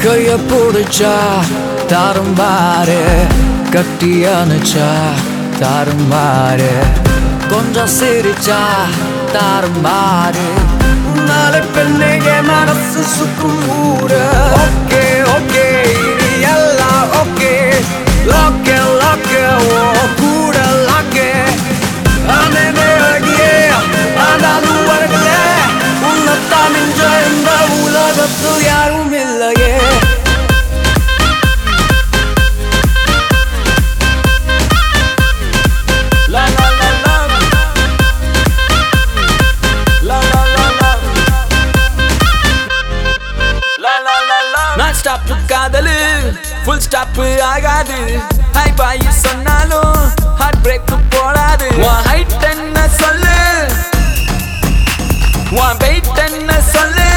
கைய பிடிச்சா தாறும்பாரு கட்டி அணைச்சா தாறும்பாரு கொஞ்சம் சிரிச்சா தாறும்பாரு நாளை பெண்ணே என் மனசு சுக்கும் ஊரு ஓகே ஓகே இது எல்லாம் ஓகே லாக்கே லாக்கே ஓ கூட லாக்கே அண்ணனே அழகியே ஆனாலும் அழகல உன்னைத்தான் மிஞ்ச இந்த உலகத்தில் யாரும் இல்லையே La la la la La la la la La la la la நான் ஸ்டாப் காதலு ஃபுல் ஸ்டாப் ஆகாது ஹை பாய் சொன்னாலும் ஹார்ட் பிரேக் போடாது உன் ஹைட் என்ன சொல்லு உன் வெயிட் என்ன சொல்லு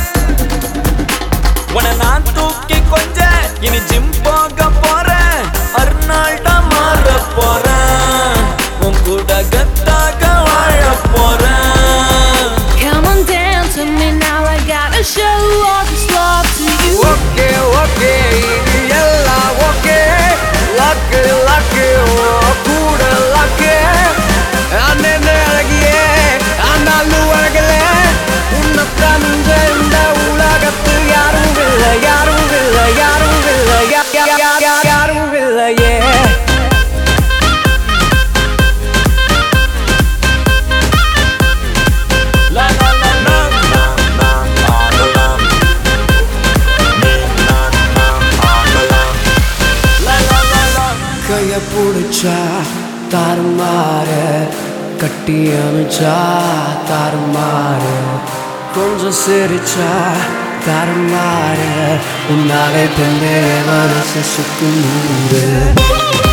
உன்னை நான் தூக்கி கொஞ்ச இனி ஜிம் போக போறேன் அர்னால்டா மாற போறேன் உன் கூட கத்தாக வாழ போறேன் Come on, dance with me now. I gotta show all this love to you. Okay okay இது எல்லாம் ஓகே லக்கு லக்கு ஓ கூட லக்கு அண்ணன் அழகியே ஆனாலும் அழகல உன்னைத்தான் மிஞ்ச இந்த உலகத்தில் யாரும் இல்லை யாரும் இல்லை யாரும் இல்லை யா- யா- யா- யா- யாரும் இல்லையே La la la la la la la la La la la la கைய பிடிச்சா தாறுமாறு கட்டி அணைச்சா தாறுமாறு கொஞ்சம் சிரிச்சா தாறுமாறு உன்னாலே பெண்ணே மனசு சுக்கும் நூறு